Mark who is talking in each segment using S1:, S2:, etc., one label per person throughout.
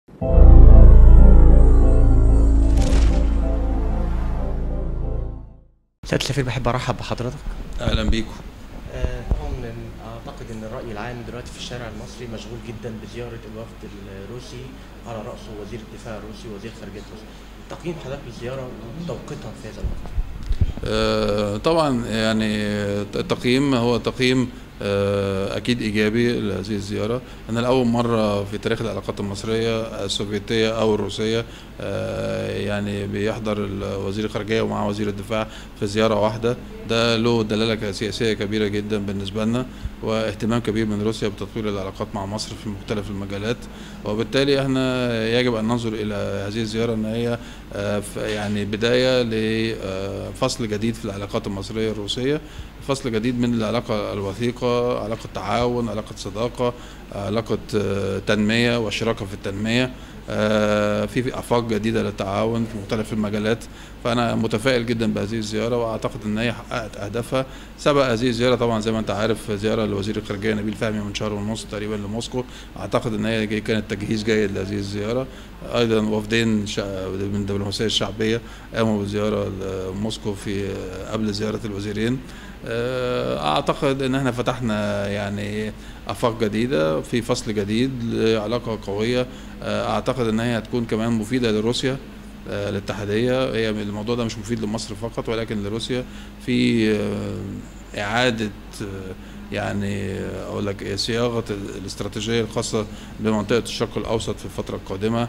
S1: سيادة السفير بحب ارحب بحضرتك
S2: اهلا بيكم
S1: آه، طبعا اعتقد ان الراي العام دلوقتي في الشارع المصري مشغول جدا بزياره الوفد الروسي على راسه وزير الدفاع الروسي ووزير خارجيه روسيا تقييم حضرتك للزياره وتوقيتها في هذا الوقت
S2: آه، طبعا يعني التقييم هو تقييم آه، اكيد ايجابي لهذه الزياره انا لاول مره في تاريخ العلاقات المصريه السوفيتيه او الروسيه آه، يعني بيحضر وزير الخارجيه ومع وزير الدفاع في زياره واحده ده له دلاله سياسيه كبيره جدا بالنسبه لنا واهتمام كبير من روسيا بتطوير العلاقات مع مصر في مختلف المجالات وبالتالي احنا يجب ان ننظر الى هذه الزياره ان هي آه، ف- يعني بدايه لفصل جديد في العلاقات المصريه الروسيه فصل جديد من العلاقه الوثيقه علاقه تعاون علاقه صداقه علاقه آه، تنميه وشراكه في التنميه آه، في في افاق جديده للتعاون في مختلف المجالات فانا متفائل جدا بهذه الزياره واعتقد ان هي حققت اهدافها سبق هذه الزياره طبعا زي ما انت عارف زياره لوزير الخارجيه نبيل فهمي من شهر ونص تقريبا لموسكو اعتقد ان هي جاي- كانت تجهيز جيد لهذه الزياره ايضا وفدين شع- من الدبلوماسيه الشعبيه قاموا بزياره لموسكو في قبل زياره الوزيرين آه، اعتقد ان احنا فتحنا يعني افاق جديده في فصل جديد لعلاقه قويه آه، اعتقد ان هي هتكون كمان مفيده لروسيا آه، الاتحاديه هي الموضوع ده مش مفيد لمصر فقط ولكن لروسيا في آه، اعاده آه، يعني اقول لك إيه، صياغه الاستراتيجيه الخاصه بمنطقه الشرق الاوسط في الفتره القادمه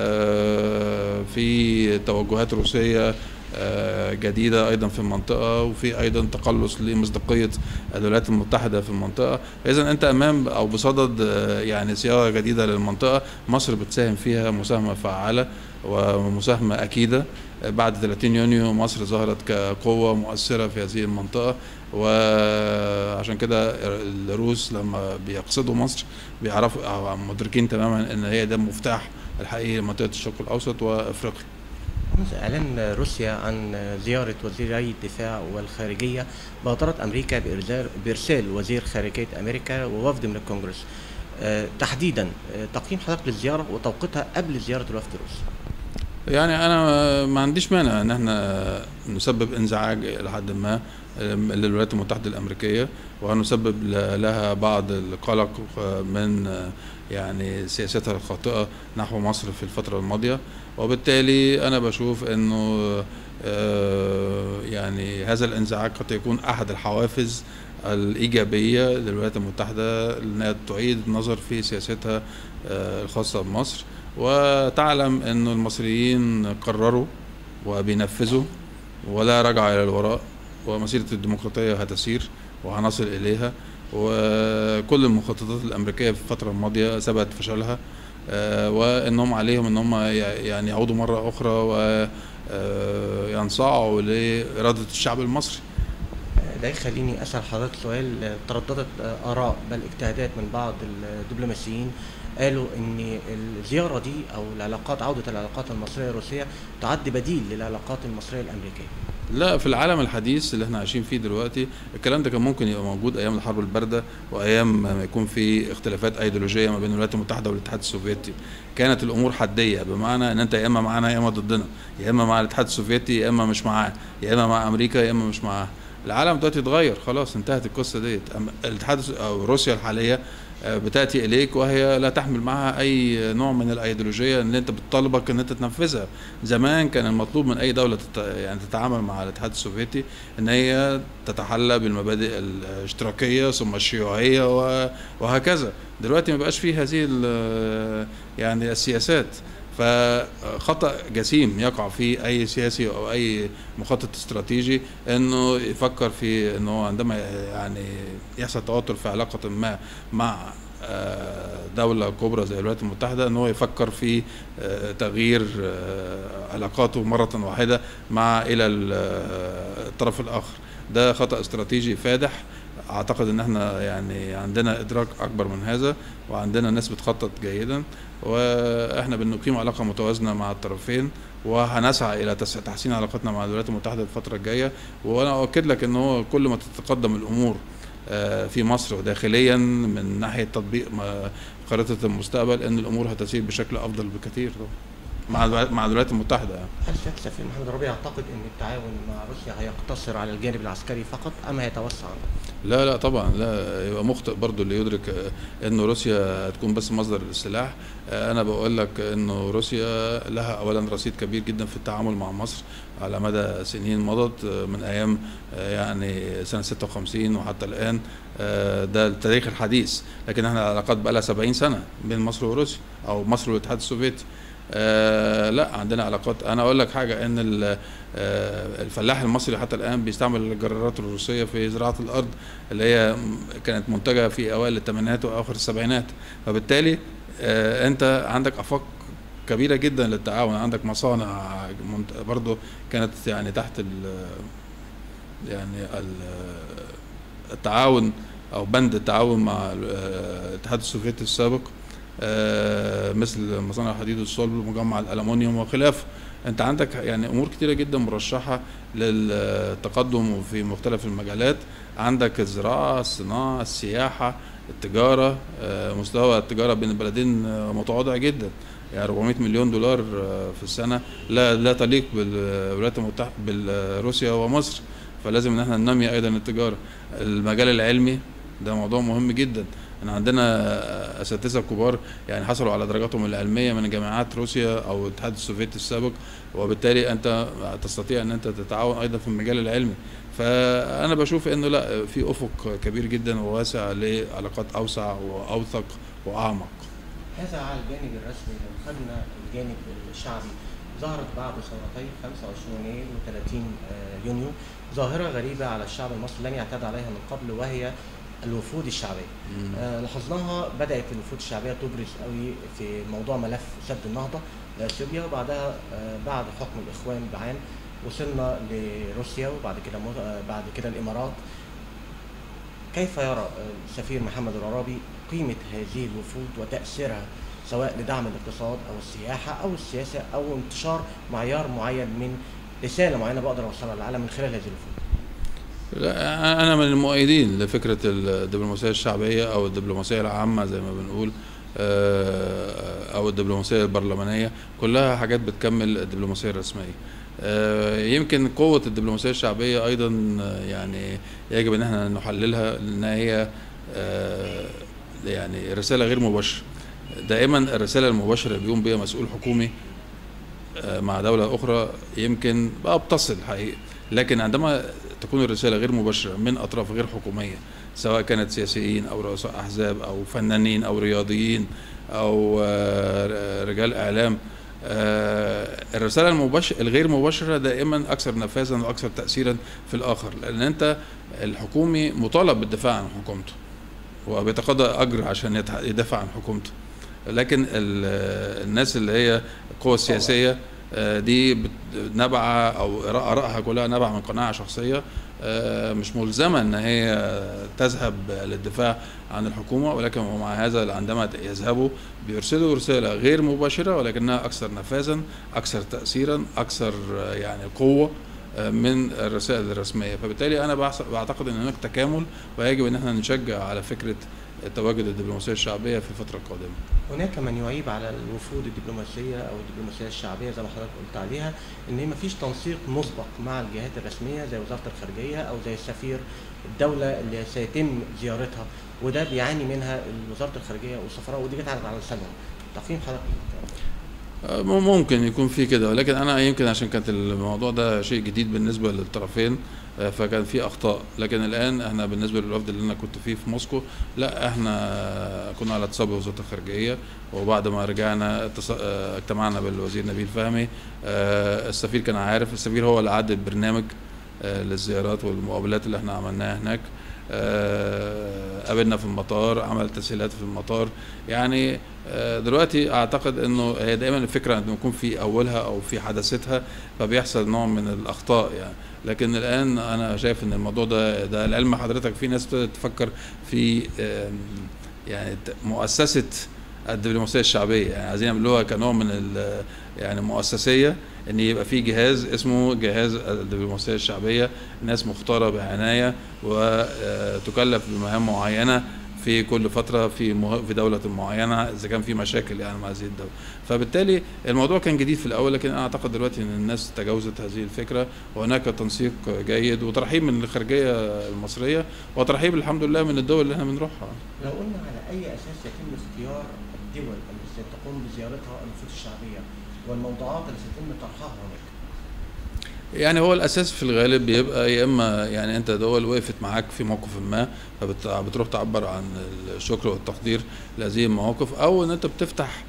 S2: آه، في توجهات روسيه آه، جديدة أيضا في المنطقة وفي أيضا تقلص لمصداقية الولايات المتحدة في المنطقة إذا أنت أمام أو بصدد آه، يعني صياغة جديدة للمنطقة مصر بتساهم فيها مساهمة فعالة ومساهمة أكيدة آه، بعد 30 يونيو مصر ظهرت كقوة مؤثرة في هذه المنطقة وعشان كده الروس لما بيقصدوا مصر بيعرفوا أو مدركين تماما ان هي ده المفتاح الحقيقي لمنطقه الشرق الاوسط وافريقيا
S1: منذ اعلان روسيا عن زياره وزيري الدفاع والخارجيه بادرت امريكا بارسال بارسال وزير خارجيه امريكا ووفد من الكونغرس آه، تحديدا آه، تقييم حضرتك للزياره وتوقيتها قبل زياره الوفد الروسي
S2: يعني انا ما عنديش مانع ان احنا نسبب انزعاج الى حد ما للولايات المتحده الامريكيه وهنسبب ل- لها بعض القلق من يعني سياستها الخاطئه نحو مصر في الفتره الماضيه وبالتالي انا بشوف انه آه، يعني هذا الانزعاج قد يكون احد الحوافز الايجابيه للولايات المتحده انها تعيد النظر في سياستها آه، الخاصه بمصر وتعلم أن المصريين قرروا وبينفذوا ولا رجع إلى الوراء ومسيرة الديمقراطية هتسير وهنصل إليها وكل المخططات الأمريكية في الفترة الماضية ثبت فشلها آه، وأنهم عليهم أن هم ي- يعني يعودوا مرة أخرى وينصاعوا لإرادة الشعب المصري
S1: آه، ده يخليني اسال حضرتك سؤال آه، ترددت آه، اراء بل اجتهادات من بعض الدبلوماسيين قالوا ان الزياره دي او العلاقات عوده العلاقات المصريه الروسيه تعد بديل للعلاقات المصريه الامريكيه
S2: لا في العالم الحديث اللي احنا عايشين فيه دلوقتي الكلام ده كان ممكن يبقى موجود ايام الحرب البارده وايام ما يكون في اختلافات ايديولوجيه ما بين الولايات المتحده والاتحاد السوفيتي كانت الامور حديه بمعنى ان انت يا اما معانا يا اما ضدنا يا اما مع الاتحاد السوفيتي يا اما مش معاه يا اما مع امريكا يا اما مش معاه العالم دلوقتي اتغير خلاص انتهت القصه ديت أم- الاتحاد الس- او روسيا الحاليه آه، بتاتي اليك وهي لا تحمل معها اي نوع من الايديولوجيه اللي انت بتطالبك ان انت تنفذها زمان كان المطلوب من اي دوله تت... يعني تتعامل مع الاتحاد السوفيتي ان هي تتحلى بالمبادئ الاشتراكيه ثم الشيوعيه و... وهكذا دلوقتي ما بقاش فيه هذه ال... يعني السياسات فخطا جسيم يقع فيه اي سياسي او اي مخطط استراتيجي انه يفكر في انه عندما يعني يحصل توتر في علاقه ما مع آه، دولة كبرى زي الولايات المتحدة ان هو يفكر في آه، تغيير آه، علاقاته مرة واحدة مع الى ال- آه، الطرف الاخر ده خطأ استراتيجي فادح اعتقد ان احنا يعني عندنا ادراك اكبر من هذا وعندنا ناس بتخطط جيدا واحنا بنقيم علاقه متوازنه مع الطرفين وهنسعى الى تس- تحسين علاقتنا مع الولايات المتحده الفتره الجايه وانا اؤكد لك ان هو كل ما تتقدم الامور آه، في مصر وداخليا من ناحيه تطبيق ما- خريطه المستقبل ان الامور هتسير بشكل افضل بكثير طبعا مع الو- مع الولايات المتحده يعني.
S1: هل سيادة السفير محمد ربيع يعتقد ان التعاون مع روسيا هيقتصر على الجانب العسكري فقط ام هيتوسع؟
S2: لا لا طبعا لا يبقى مخطئ برضو اللي يدرك آه، انه روسيا هتكون بس مصدر السلاح آه، انا بقول لك انه روسيا لها اولا رصيد كبير جدا في التعامل مع مصر على مدى سنين مضت آه، من ايام آه، يعني سنه 56 وحتى الان آه، ده التاريخ الحديث لكن احنا العلاقات بقى لها 70 سنه بين مصر وروسيا او مصر والاتحاد السوفيتي آه لا عندنا علاقات انا اقول لك حاجه ان ال- آه الفلاح المصري حتى الان بيستعمل الجرارات الروسيه في زراعه الارض اللي هي م- كانت منتجه في اوائل الثمانينات واواخر السبعينات فبالتالي آه انت عندك افاق كبيره جدا للتعاون عندك مصانع منت- برضو كانت يعني تحت ال يعني ال- التعاون او بند التعاون مع ال- آه، الاتحاد السوفيتي السابق آه، مثل مصانع الحديد والصلب ومجمع الالومنيوم وخلافه انت عندك يعني امور كتيره جدا مرشحه للتقدم في مختلف المجالات عندك الزراعه الصناعه السياحه التجاره آه، مستوى التجاره بين البلدين آه، متواضع جدا يعني 400 مليون دولار آه، في السنه لا لا تليق بالولايات المتحده بالروسيا ومصر فلازم ان احنا ننمي ايضا التجاره المجال العلمي ده موضوع مهم جدا احنا عندنا اساتذه كبار يعني حصلوا على درجاتهم العلميه من جامعات روسيا او الاتحاد السوفيتي السابق وبالتالي انت تستطيع ان انت تتعاون ايضا في المجال العلمي فانا بشوف انه لا في افق كبير جدا وواسع لعلاقات اوسع واوثق واعمق
S1: هذا على الجانب الرسمي لو خدنا الجانب الشعبي ظهرت بعد ثورتي 25 يناير و30 يونيو ظاهرة غريبة على الشعب المصري لم يعتاد عليها من قبل وهي الوفود الشعبية آه، لاحظناها بدأت الوفود الشعبية تبرز قوي في موضوع ملف سد النهضة لأثيوبيا وبعدها آه، بعد حكم الإخوان بعام وصلنا لروسيا وبعد كده مو- آه، بعد كده الإمارات كيف يرى آه، السفير محمد العرابي قيمة هذه الوفود وتأثيرها سواء لدعم الاقتصاد أو السياحة أو السياسة أو انتشار معيار معين من رسالة معينة بقدر أوصلها للعالم من خلال هذه الوفود
S2: لا انا من المؤيدين لفكره الدبلوماسيه الشعبيه او الدبلوماسيه العامه زي ما بنقول آه، او الدبلوماسيه البرلمانيه كلها حاجات بتكمل الدبلوماسيه الرسميه آه، يمكن قوه الدبلوماسيه الشعبيه ايضا آه، يعني يجب ان احنا نحللها لان هي آه، يعني رساله غير مباشره دائما الرساله المباشره اللي بيقوم بها مسؤول حكومي آه، مع دولة أخرى يمكن بقى بتصل حقيقة لكن عندما تكون الرسالة غير مباشرة من أطراف غير حكومية سواء كانت سياسيين أو رؤساء أحزاب أو فنانين أو رياضيين أو آه، رجال إعلام آه، الرسالة المباشرة الغير مباشرة دائما أكثر نفاذا وأكثر تأثيرا في الآخر لأن أنت الحكومي مطالب بالدفاع عن حكومته وبيتقاضى أجر عشان يتح- يدافع عن حكومته لكن ال- الناس اللي هي القوى السياسيه آه، دي بت- نابعه او آراء- ارائها كلها نابعه من قناعه شخصيه آه، مش ملزمه ان هي تذهب للدفاع عن الحكومه ولكن ومع هذا عندما يذهبوا بيرسلوا رساله غير مباشره ولكنها اكثر نفاذا اكثر تاثيرا اكثر آه، يعني قوه آه، من الرسائل الرسميه فبالتالي انا بحس- بعتقد ان هناك تكامل ويجب ان احنا نشجع على فكره تواجد الدبلوماسيه الشعبيه في الفتره القادمه
S1: هناك من يعيب على الوفود الدبلوماسية أو الدبلوماسية الشعبية زي ما حضرتك قلت عليها إن مفيش تنسيق مسبق مع الجهات الرسمية زي وزارة الخارجية أو زي سفير الدولة اللي سيتم زيارتها وده بيعاني منها وزارة الخارجية والسفراء ودي جت على لسانهم تقييم حضرتك إيه؟
S2: آه، ممكن يكون في كده ولكن انا يمكن عشان كانت الموضوع ده شيء جديد بالنسبه للطرفين آه، فكان في اخطاء لكن الان احنا بالنسبه للوفد اللي انا كنت فيه في موسكو لا احنا كنا على اتصال بوزاره الخارجيه وبعد ما رجعنا اتص- آه، اجتمعنا بالوزير نبيل فهمي آه، السفير كان عارف السفير هو اللي عدل البرنامج آه، للزيارات والمقابلات اللي احنا عملناها هناك آه، قابلنا في المطار عمل تسهيلات في المطار يعني آه، دلوقتي اعتقد انه هي دايما الفكره انه يكون في اولها او في حدثتها فبيحصل نوع من الاخطاء يعني لكن الان انا شايف ان الموضوع ده ده العلم حضرتك في ناس ابتدت تفكر في آم، يعني ت- مؤسسه الدبلوماسيه الشعبيه يعني عايزين يعملوها كنوع من ال- يعني مؤسسيه ان يبقى في جهاز اسمه جهاز الدبلوماسيه الشعبيه ناس مختاره بعنايه وتكلف بمهام معينه في كل فتره في مه... في دوله معينه اذا كان في مشاكل يعني مع هذه الدوله فبالتالي الموضوع كان جديد في الاول لكن انا اعتقد دلوقتي ان الناس تجاوزت هذه الفكره وهناك تنسيق جيد وترحيب من الخارجيه المصريه وترحيب الحمد لله من الدول اللي احنا بنروحها
S1: لو قلنا على اي اساس يتم اختيار الدول التي ستقوم بزيارتها النفوس الشعبيه والموضوعات التي سيتم طرحها هناك
S2: يعني هو الاساس في الغالب بيبقى يا اما يعني انت دول وقفت معاك في موقف ما فبتروح تعبر عن الشكر والتقدير لهذه المواقف او ان انت بتفتح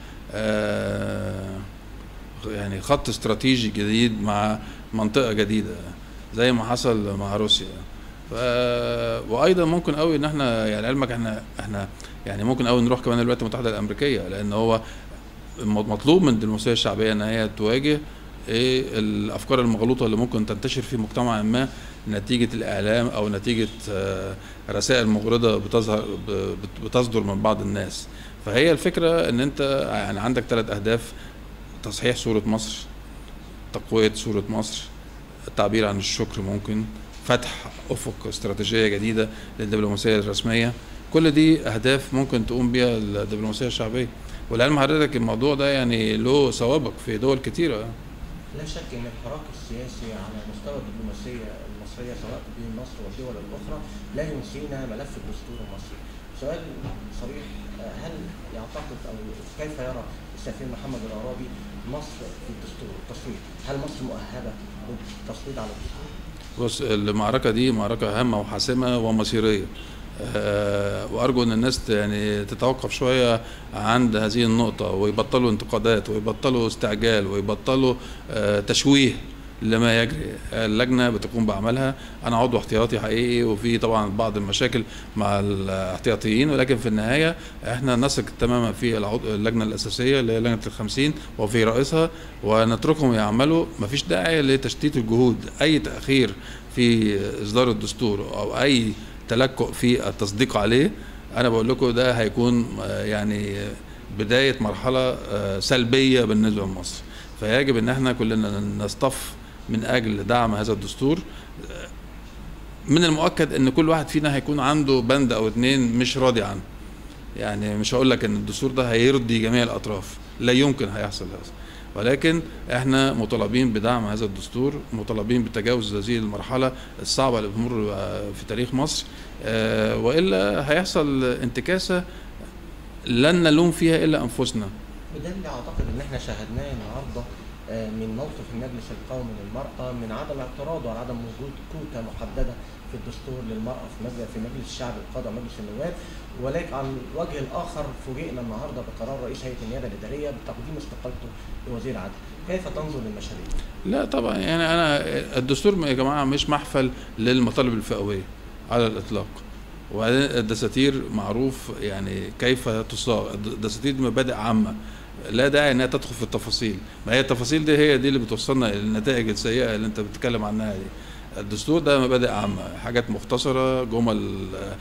S2: آه يعني خط استراتيجي جديد مع منطقه جديده زي ما حصل مع روسيا ف... وايضا ممكن قوي ان احنا يعني علمك احنا احنا يعني ممكن قوي نروح كمان الولايات المتحده الامريكيه لان هو مطلوب من الدبلوماسيه الشعبيه ان هي تواجه ايه الافكار المغلوطه اللي ممكن تنتشر في مجتمع ما نتيجه الاعلام او نتيجه رسائل مغرضه بتظهر بتصدر من بعض الناس فهي الفكره ان انت يعني عندك ثلاث اهداف تصحيح صوره مصر تقويه صوره مصر التعبير عن الشكر ممكن فتح افق استراتيجيه جديده للدبلوماسيه الرسميه كل دي اهداف ممكن تقوم بها الدبلوماسيه الشعبيه ولعلم حضرتك الموضوع ده يعني له سوابق في دول كتيره
S1: لا شك ان الحراك السياسي على مستوى الدبلوماسيه المصريه سواء بين مصر والدول الاخرى لا ينسينا ملف الدستور المصري. سؤال صريح هل يعتقد او كيف يرى السفير محمد العرابي مصر في الدستور التصويت؟ هل مصر مؤهله للتصويت على الدستور؟
S2: بص المعركه دي معركه هامه وحاسمه ومصيريه. أه وارجو ان الناس يعني تتوقف شويه عند هذه النقطه ويبطلوا انتقادات ويبطلوا استعجال ويبطلوا أه تشويه لما يجري اللجنه بتقوم بعملها انا عضو احتياطي حقيقي وفي طبعا بعض المشاكل مع الاحتياطيين ولكن في النهايه احنا نثق تماما في اللجنه الاساسيه اللي هي لجنه الخمسين وفي رئيسها ونتركهم يعملوا مفيش داعي لتشتيت الجهود اي تاخير في اصدار الدستور او اي تلكؤ في التصديق عليه انا بقول لكم ده هيكون يعني بدايه مرحله سلبيه بالنسبه لمصر فيجب ان احنا كلنا نصطف من اجل دعم هذا الدستور من المؤكد ان كل واحد فينا هيكون عنده بند او اتنين مش راضي عنه يعني مش هقول لك ان الدستور ده هيرضي جميع الاطراف لا يمكن هيحصل هذا ولكن احنا مطالبين بدعم هذا الدستور مطالبين بتجاوز هذه المرحله الصعبه اللي بتمر في تاريخ مصر اه والا هيحصل انتكاسه لن نلوم فيها الا انفسنا
S1: وده اللي اعتقد ان احنا شاهدناه النهارده من موقف المجلس القومي للمراه من عدم اعتراضه على عدم وجود كوتا محدده في الدستور للمراه في مجلس في مجلس الشعب القضاء مجلس النواب ولكن على الوجه الاخر فوجئنا النهارده بقرار رئيس هيئه النيابه الاداريه بتقديم استقالته لوزير عدل كيف تنظر للمشاريع؟
S2: لا طبعا يعني انا الدستور يا جماعه مش محفل للمطالب الفئويه على الاطلاق وبعدين الدساتير معروف يعني كيف تصاغ الدساتير دي مبادئ عامه لا داعي انها تدخل في التفاصيل ما هي التفاصيل دي هي دي اللي بتوصلنا للنتائج السيئه اللي انت بتتكلم عنها دي الدستور ده مبادئ عامه حاجات مختصره جمل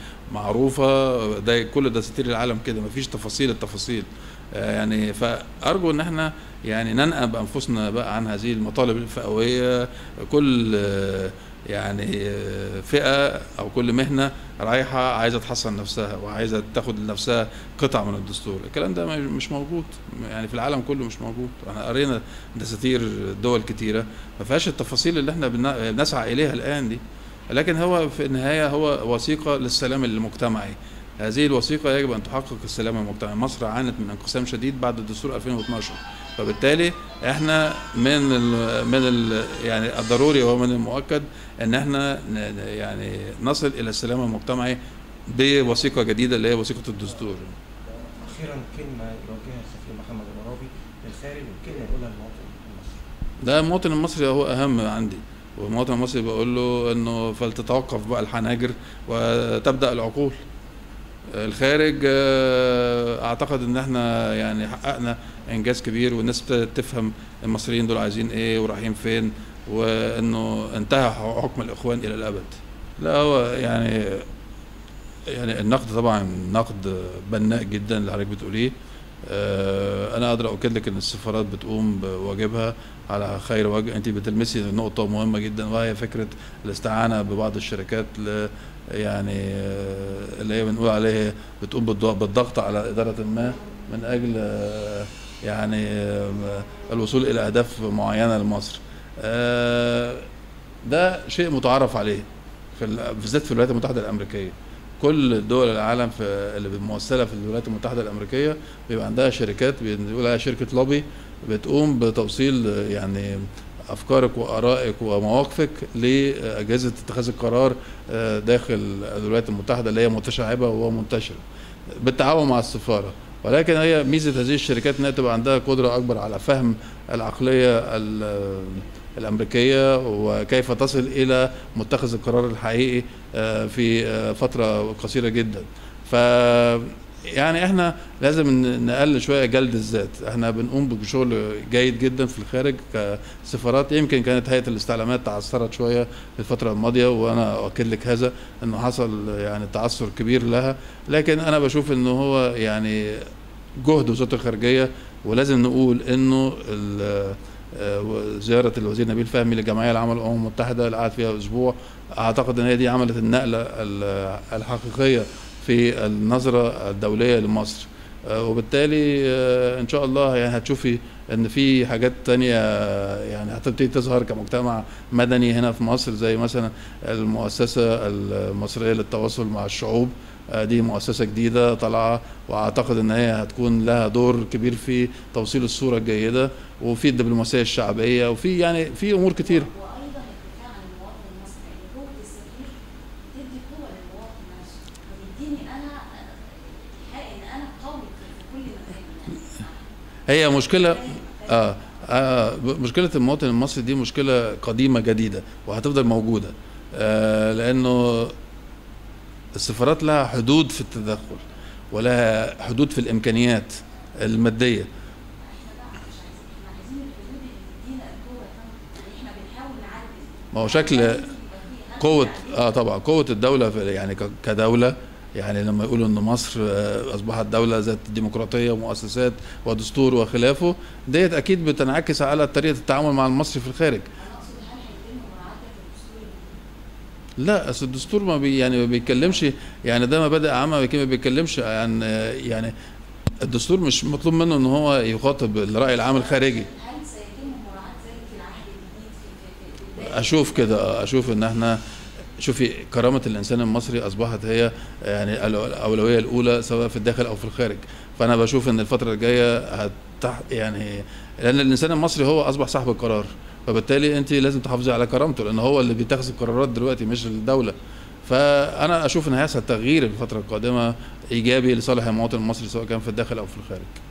S2: معروفه ده كل دساتير العالم كده مفيش تفاصيل التفاصيل يعني فارجو ان احنا يعني ننأى بانفسنا بقى عن هذه المطالب الفئويه كل يعني فئه او كل مهنه رايحه عايزه تحصن نفسها وعايزه تاخد لنفسها قطع من الدستور الكلام ده مش موجود يعني في العالم كله مش موجود احنا قرينا دساتير دول كتيره ما فيهاش التفاصيل اللي احنا بنسعى اليها الان دي لكن هو في النهايه هو وثيقه للسلام المجتمعي هذه الوثيقة يجب أن تحقق السلام المجتمعي مصر عانت من انقسام شديد بعد الدستور 2012 فبالتالي احنا من ال من ال يعني الضروري ومن المؤكد ان احنا يعني نصل الى السلام المجتمعي بوثيقة جديدة اللي هي وثيقة الدستور
S1: أخيرا كلمة يوجهها السفير محمد العرابي للخارج وكلمة يقولها للمواطن المصري
S2: ده المواطن المصري هو أهم عندي والمواطن المصري بقول له انه فلتتوقف بقى الحناجر وتبدا العقول الخارج اعتقد ان احنا يعني حققنا انجاز كبير والناس ابتدت تفهم المصريين دول عايزين ايه ورايحين فين وانه انتهى حكم الاخوان الى الابد لا هو يعني يعني النقد طبعا نقد بناء جدا اللي حضرتك بتقوليه آه، انا اقدر اؤكد لك ان السفارات بتقوم بواجبها على خير وجه انت بتلمسي نقطه مهمه جدا وهي فكره الاستعانه ببعض الشركات ل يعني آه، اللي هي بنقول عليه بتقوم بالض- بالضغط على اداره ما من اجل آه، يعني آه، الوصول الى اهداف معينه لمصر آه، ده شيء متعارف عليه في ال- بالذات في الولايات المتحده الامريكيه كل دول العالم في اللي ممثله في الولايات المتحده الامريكيه بيبقى عندها شركات بنقول عليها شركه لوبي بتقوم بتوصيل يعني افكارك وارائك ومواقفك لاجهزه اتخاذ القرار آه، داخل الولايات المتحده اللي هي متشعبه ومنتشره بالتعاون مع السفاره ولكن هي ميزه هذه الشركات انها تبقى عندها قدره اكبر على فهم العقليه ال- الامريكيه وكيف تصل الى متخذ القرار الحقيقي آه، في آه، فتره قصيره جدا ف يعني احنا لازم ن- نقلل شويه جلد الذات احنا بنقوم بشغل جيد جدا في الخارج كسفارات يمكن كانت هيئه الاستعلامات تعثرت شويه في الفتره الماضيه وانا اؤكد لك هذا انه حصل يعني تعثر كبير لها لكن انا بشوف انه هو يعني جهد وزاره الخارجيه ولازم نقول انه ال- آه، زياره الوزير نبيل فهمي لجمعيه العمل الامم المتحده اللي قعد فيها اسبوع اعتقد ان هي دي عملت النقله ال- الحقيقيه في النظره الدوليه لمصر آه، وبالتالي آه، ان شاء الله يعني هتشوفي ان في حاجات تانية آه، يعني هتبتدي تظهر كمجتمع مدني هنا في مصر زي مثلا المؤسسه المصريه للتواصل مع الشعوب آه، دي مؤسسه جديده طالعه واعتقد ان هي هتكون لها دور كبير في توصيل الصوره الجيده وفي الدبلوماسيه الشعبيه وفي يعني في امور كتير
S3: وايضا الدفاع عن المواطن المصري يعني قوه السفير بتدي قوه للمواطن نفسه وبيديني انا حق ان انا قوي في كل مكان يعني
S2: هي مشكله اه, آه ب- مشكله المواطن المصري دي مشكله قديمه جديده وهتفضل موجوده آه لانه السفارات لها حدود في التدخل ولها حدود في الامكانيات الماديه
S3: احنا بقى مش عايزين احنا عايزين الحدود اللي تدينا القوه يعني احنا بنحاول نعدل
S2: ما هو شكل
S3: لازم يبقى في حد
S2: قوة
S3: يعني
S2: اه طبعا قوة الدولة في يعني ك- كدولة يعني لما يقولوا ان مصر آه، اصبحت دولة ذات ديمقراطية ومؤسسات ودستور وخلافه ديت اكيد بتنعكس على طريقة التعامل مع المصري في الخارج
S3: انا اقصد هل هيتم مراعاه الدستور
S2: لا اصل الدستور ما بي يعني ما بيتكلمش يعني ده مبادئ عامة لكن ما بيتكلمش عن آه، يعني الدستور مش مطلوب منه ان هو يخاطب الرأي العام الخارجي
S3: هل سيتم مراعاه ذلك في العهد الجديد في في في, في الباقي؟
S2: اشوف كده آه، اشوف ان احنا شوفي كرامة الإنسان المصري أصبحت هي يعني الأو- الأولوية الأولى سواء في الداخل أو في الخارج فأنا بشوف إن الفترة الجاية هتح يعني لأن الإنسان المصري هو أصبح صاحب القرار فبالتالي أنت لازم تحافظي على كرامته لأن هو اللي بيتخذ القرارات دلوقتي مش الدولة فأنا أشوف إن هيحصل تغيير الفترة القادمة إيجابي لصالح المواطن المصري سواء كان في الداخل أو في الخارج